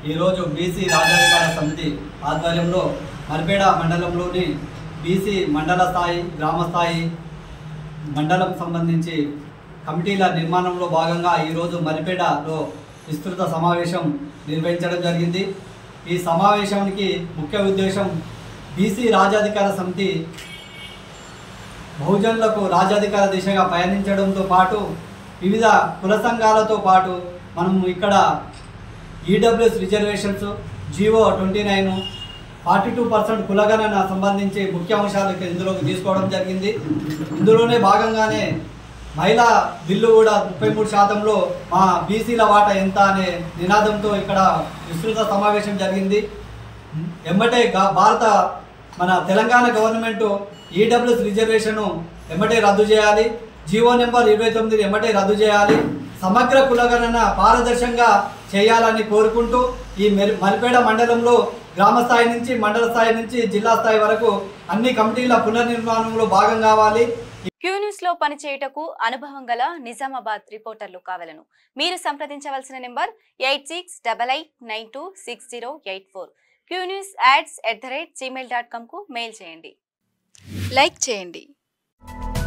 ఈరోజు బీసీ రాజ్యాధికార సమితి ఆధ్వర్యంలో మరిపేడ మండలంలోని బీసీ మండల స్థాయి గ్రామ స్థాయి మండలం సంబంధించి కమిటీల నిర్మాణంలో భాగంగా ఈరోజు మరిపేడలో విస్తృత సమావేశం నిర్వహించడం జరిగింది ఈ సమావేశానికి ముఖ్య ఉద్దేశం బీసీ రాజ్యాధికార సమితి బహుజనులకు రాజ్యాధికార దిశగా పయనించడంతో పాటు వివిధ కుల సంఘాలతో పాటు మనం ఇక్కడ EWS reservations GO twenty nine forty two percent కులగణన సంబంధించి ముఖ్య అంశాలు ఇక్కడ ఇందులోకి తీసుకోవడం జరిగింది ఇందులోనే భాగంగానే మహిళా బిల్లు కూడా ముప్పై మూడు శాతంలో మా బీసీల వాటా ఎంత అనే నినాదంతో ఇక్కడ విస్తృత సమావేశం జరిగింది ఎమ్మటే గా- భారత మన తెలంగాణ గవర్నమెంట్ ఈడబ్ల్యూఎస్ రిజర్వేషన్ ఎమ్మటే రద్దు చేయాలి జీవో నెంబర్ ఇరవై తొమ్మిది ఎమ్మటే రద్దు చేయాలి సమగ్ర కులగణన పారదర్శకంగా చేయాలని కోరుకుంటూ ఈ మెరి మరిపేడ మండలంలో గ్రామ స్థాయి నుంచి మండల స్థాయి నుంచి జిల్లా స్థాయి వరకు అన్ని కమిటీల పునర్నిర్మాణంలో భాగం కావాలి క్యూ న్యూస్ లో పనిచేయుటకు అనుభవం గల నిజామాబాద్ రిపోర్టర్లు కావలను మీరు సంప్రదించవలసిన number eight six double eight nine two six zero eight four Q news ads at the rate Gmail dot కామ్కు మెయిల్ చేయండి లైక్ చేయండి